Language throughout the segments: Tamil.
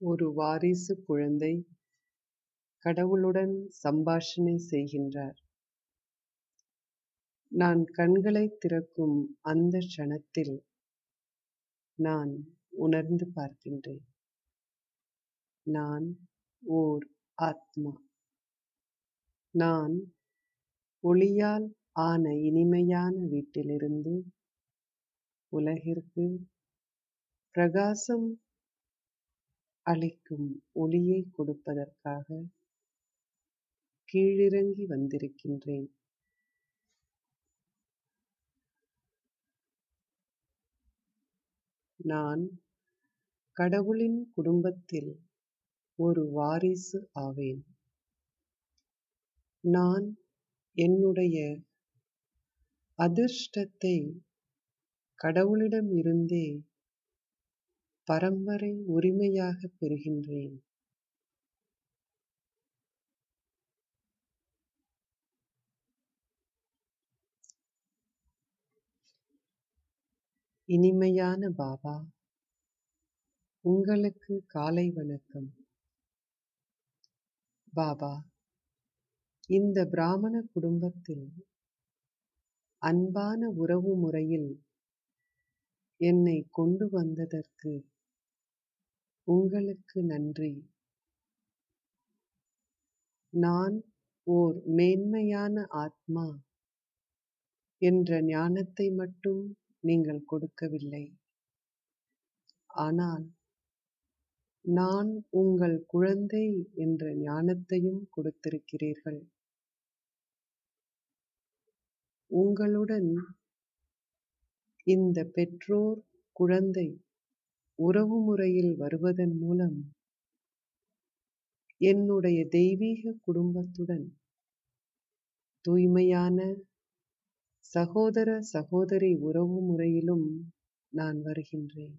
ஒரு வாரிசு குழந்தை கடவுளுடன் சம்பாஷணை செய்கின்றார் நான் கண்களைத் திறக்கும் அந்த க்ஷணத்தில் நான் உணர்ந்து பார்க்கின்றேன் நான் ஓர் ஆத்மா நான் ஒளியால் ஆன இனிமையான வீட்டிலிருந்து உலகிற்கு பிரகாசம் அளிக்கும் ஒளியை கொடுப்பதற்காக கீழிறங்கி வந்திருக்கின்றேன் நான் கடவுளின் குடும்பத்தில் ஒரு வாரிசு ஆவேன் நான் என்னுடைய அதிர்ஷ்டத்தை கடவுளிடம் இருந்தே பரம்பரை உரிமையாக பெறுகின்றேன் இனிமையான பாபா உங்களுக்கு காலை வணக்கம் பாபா இந்த பிராமண குடும்பத்தில் அன்பான உறவு முறையில் என்னை கொண்டு வந்ததற்கு உங்களுக்கு நன்றி நான் ஓர் மேன்மையான ஆத்மா என்ற ஞானத்தை மட்டும் நீங்கள் கொடுக்கவில்லை ஆனால் நான் உங்கள் குழந்தை என்ற ஞானத்தையும் கொடுத்திருக்கிறீர்கள் உங்களுடன் இந்த பெற்றோர் குழந்தை உறவு முறையில் வருவதன் மூலம் என்னுடைய தெய்வீக குடும்பத்துடன் தூய்மையான சகோதர சகோதரி உறவு முறையிலும் நான் வருகின்றேன்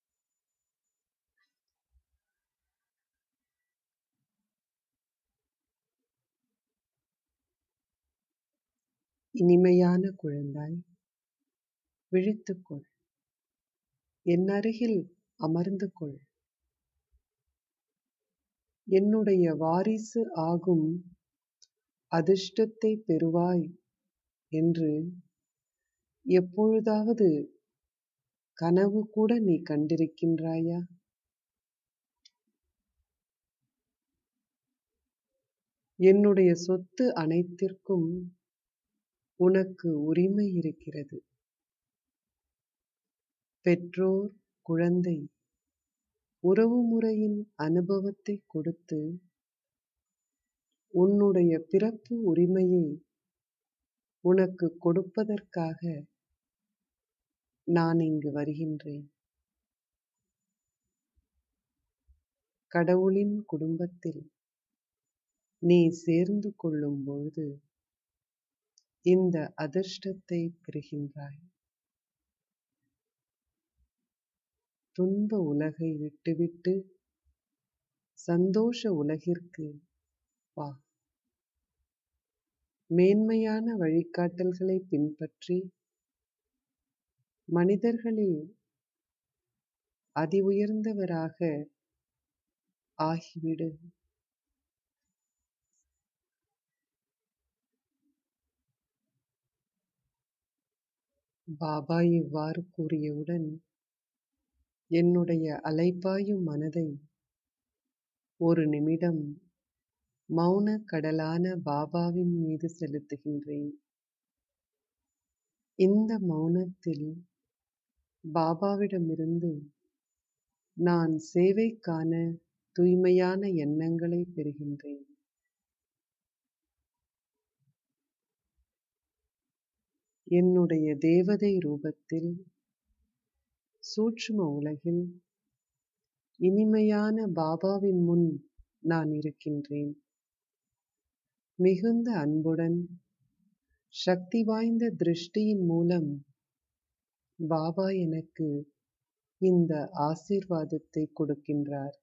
இனிமையான குழந்தாய் விழித்துக்கொள் என் அருகில் அமர்ந்து கொள் என்னுடைய வாரிசு ஆகும் அதிர்ஷ்டத்தை பெறுவாய் என்று எப்பொழுதாவது கனவு கூட நீ கண்டிருக்கின்றாயா என்னுடைய சொத்து அனைத்திற்கும் உனக்கு உரிமை இருக்கிறது பெற்றோர் குழந்தை உறவுமுறையின் அனுபவத்தை கொடுத்து உன்னுடைய பிறப்பு உரிமையை உனக்கு கொடுப்பதற்காக நான் இங்கு வருகின்றேன் கடவுளின் குடும்பத்தில் நீ சேர்ந்து கொள்ளும் பொழுது இந்த அதிர்ஷ்டத்தை பெறுகின்றாய் துன்ப உலகை விட்டுவிட்டு சந்தோஷ உலகிற்கு வா மேன்மையான வழிகாட்டல்களை பின்பற்றி மனிதர்களில் அதி உயர்ந்தவராக ஆகிவிடு பாபா இவ்வாறு கூறியவுடன் என்னுடைய அலைப்பாயும் மனதை ஒரு நிமிடம் மௌன கடலான பாபாவின் மீது செலுத்துகின்றேன் இந்த மௌனத்தில் பாபாவிடமிருந்து நான் சேவைக்கான தூய்மையான எண்ணங்களை பெறுகின்றேன் என்னுடைய தேவதை ரூபத்தில் சூட்சும உலகில் இனிமையான பாபாவின் முன் நான் இருக்கின்றேன் மிகுந்த அன்புடன் சக்தி வாய்ந்த திருஷ்டியின் மூலம் பாபா எனக்கு இந்த ஆசீர்வாதத்தை கொடுக்கின்றார்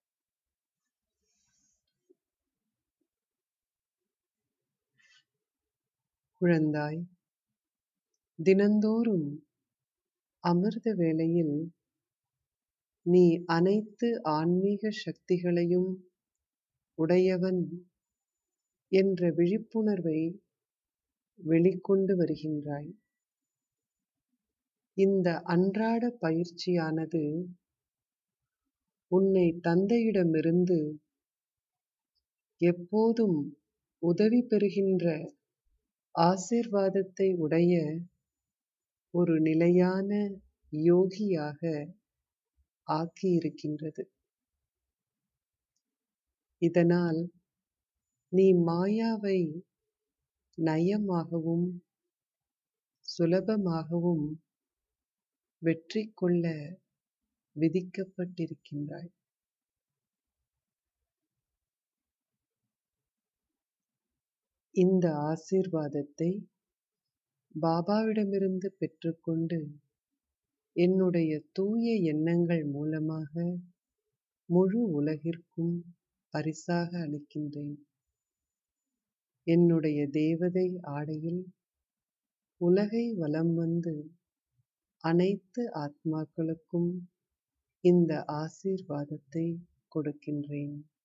குழந்தாய் தினந்தோறும் அமிர்த வேளையில் நீ அனைத்து ஆன்மீக சக்திகளையும் உடையவன் என்ற விழிப்புணர்வை வெளிக்கொண்டு வருகின்றாய் இந்த அன்றாட பயிற்சியானது உன்னை தந்தையிடமிருந்து எப்போதும் உதவி பெறுகின்ற ஆசீர்வாதத்தை உடைய ஒரு நிலையான யோகியாக ஆக்கியிருக்கின்றது இதனால் நீ மாயாவை நயமாகவும் சுலபமாகவும் வெற்றி கொள்ள விதிக்கப்பட்டிருக்கின்றாய் இந்த ஆசீர்வாதத்தை பாபாவிடமிருந்து பெற்றுக்கொண்டு என்னுடைய தூய எண்ணங்கள் மூலமாக முழு உலகிற்கும் பரிசாக அளிக்கின்றேன் என்னுடைய தேவதை ஆடையில் உலகை வலம் வந்து அனைத்து ஆத்மாக்களுக்கும் இந்த ஆசீர்வாதத்தை கொடுக்கின்றேன்